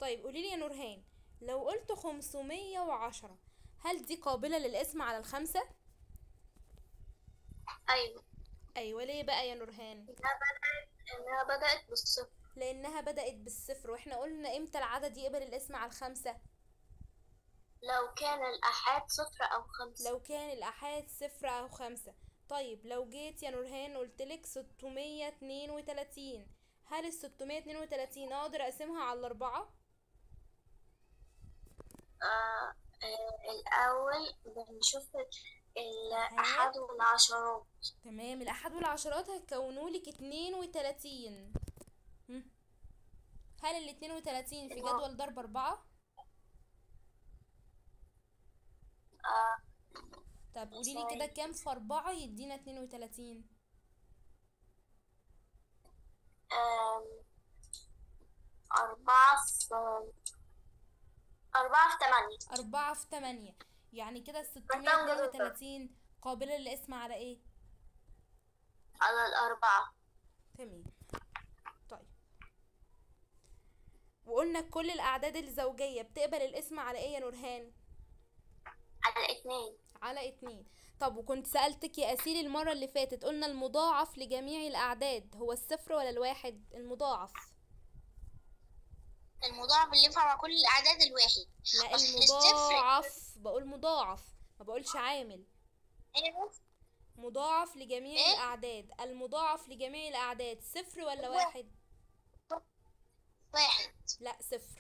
طيب قولي لي يا نورهان لو قلت 510 هل دي قابلة للقسم على الخمسة؟ أيوة أيوة ليه بقى يا نورهان؟ إنها بدأت إنها بدأت بالصفر لأنها بدأت بالصفر واحنا قلنا امتى العدد يقبل القسم على الخمسة؟ لو كان الآحاد صفر أو خمسة لو كان الآحاد صفر أو خمسة طيب لو جيت يا نورهان قلتلك 632 هل ال 632 أقدر أقسمها على الأربعة؟ آه آه الأول بنشوف الأحد والعشرات تمام الأحد والعشرات هيكونوا لك 32 هم. هل ال 32 في آه. جدول ضرب أربعة؟ آه طب قولي لي ازاي؟ كده كام في أربعة يدينا 32 آم، أربعة في أربعة في تمانية أربعة في تمانية يعني كده ال محتاج جدول ضرب. 632 قابلة للقسم على ايه؟ على الأربعة تمام طيب وقلنا كل الأعداد الزوجية بتقبل القسم على ايه يا نورهان؟ على اتنين على اتنين طب وكنت سألتك يا أسيل المرة اللي فاتت قلنا المضاعف لجميع الأعداد هو الصفر ولا الواحد؟ المضاعف المضاعف اللي ينفع مع كل الأعداد الواحد لا أصل الصفر- المضاعف بقول مضاعف ما بقولش عامل أيوة مضاعف لجميع إيه؟ الأعداد المضاعف لجميع الأعداد صفر ولا واحد. واحد؟ واحد لا صفر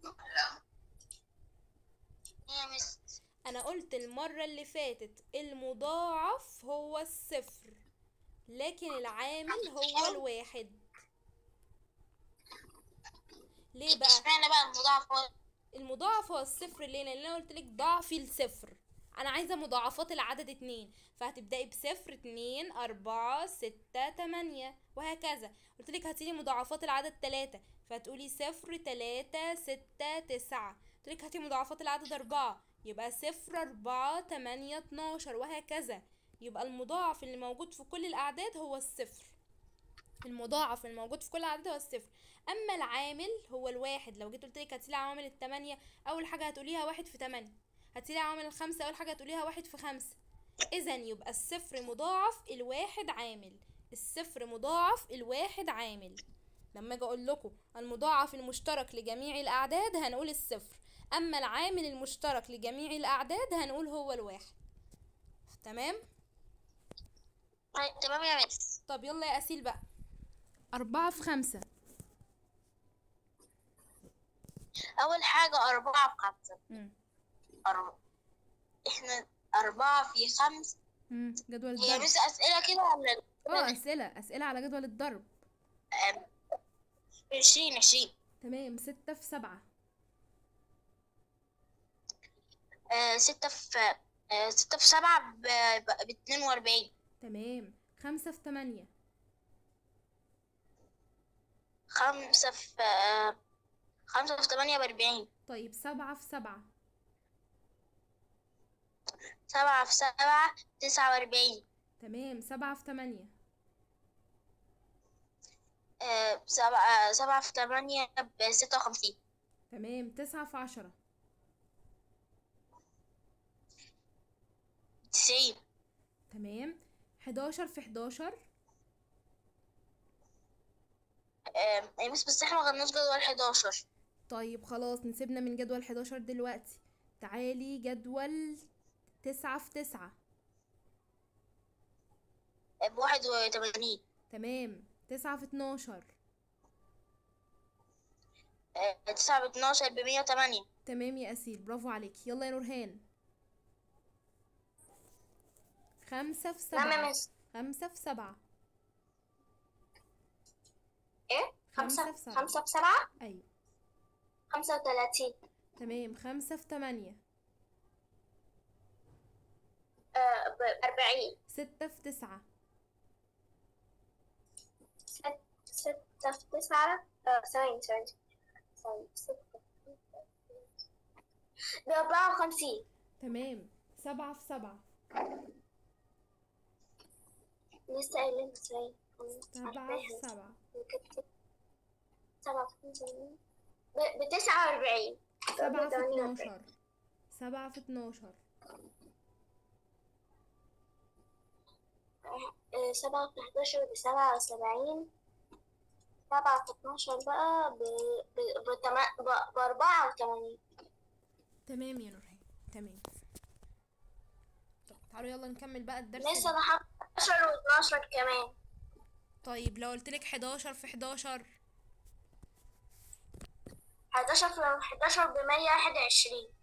يا مس أنا قلت المرة اللي فاتت المضاعف هو الصفر لكن العامل هو الواحد ليه بقى؟ اشمعنى بقى المضاعف هو المضاعف هو الصفر ليه لان انا قلت لك ضعفي الصفر انا عايزه مضاعفات العدد اتنين فهتبداي بصفر اتنين اربعة ستة تمانية وهكذا قلت لك هاتيلي مضاعفات العدد تلاتة فهتقولي صفر تلاتة ستة تسعة قلت لك هاتي مضاعفات العدد اربعة يبقى صفر اربعة تمانية اتناشر وهكذا يبقى المضاعف اللي موجود في كل الاعداد هو الصفر المضاعف الموجود في كل الاعداد هو الصفر اما العامل هو الواحد لو جيت قلت لك هاتيلي عوامل التمانية اول حاجه هتقوليها واحد في تمانية هاتيلي عوامل الخمسة اول حاجه هتقوليها واحد في خمسة اذا يبقى الصفر مضاعف الواحد عامل الصفر مضاعف الواحد عامل لما اجي اقول لكم المضاعف المشترك لجميع الاعداد هنقول الصفر اما العامل المشترك لجميع الاعداد هنقول هو الواحد تمام طيب تمام يا مس طب يلا يا اسيل بقى أربعة في خمسة أول حاجة أربعة في خمسة مم. أربعة إحنا أربعة في خمس مم. جدول هي الضرب مس أسئلة كده ولا اه أسئلة أسئلة على جدول الضرب أم، عشرين عشرين تمام ستة في سبعة آه، ستة في آه، ستة في سبعة ب- ب- باتنين وأربعين تمام خمسة في تمانية خمسة في آه، خمسة في تمانية بأربعين طيب سبعة في سبعة سبعة في سبعة تسعة وأربعين تمام سبعة في تمانية آه، سبعة سبعة في تمانية بستة وخمسين تمام تسعة في عشرة تسعين تمام حداشر في حداشر آه، أي بس بس احنا ما غناش جدول حداشر طيب خلاص نسيبنا من جدول حداشر دلوقتي تعالي جدول تسعة في تسعة آه، بواحد وتمانين تمام تسعة في اتناشر آه، تسعة باتناشر بمية وتمانية تمام يا أسيل برافو عليك يلا يا نورهان خمسة في نعم يا سبعة مس خمسة في سبعة ايه خمسة خمسة في سبعة. خمسة في سبعة أيوة خمسة وتلاتين تمام خمسة في تمانية آه، بأربعين ستة في تسعة ست- ستة في تسعة آه، ثواني ثواني ثواني ستة بأربعة وخمسين تمام سبعة في سبعة لسه قايلين ثواني سبعة في سبعة كتبت سبعة في خمسة بتسعة وأربعين سبعة في اتناشر سبعة في اتناشر آه، سبعة في حداشر بسبعة وسبعين سبعة في اتناشر بقى ب... ب... بتما... ب... بأربعة وتمانين تمام يا نورهان تمام طب تعالوا يلا نكمل بقى الدرس لسه أنا حاطة حداشر واتناشر كمان طيب لو قلتلك حداشر في حداشر حداشر في حداشر بمية واحد وعشرين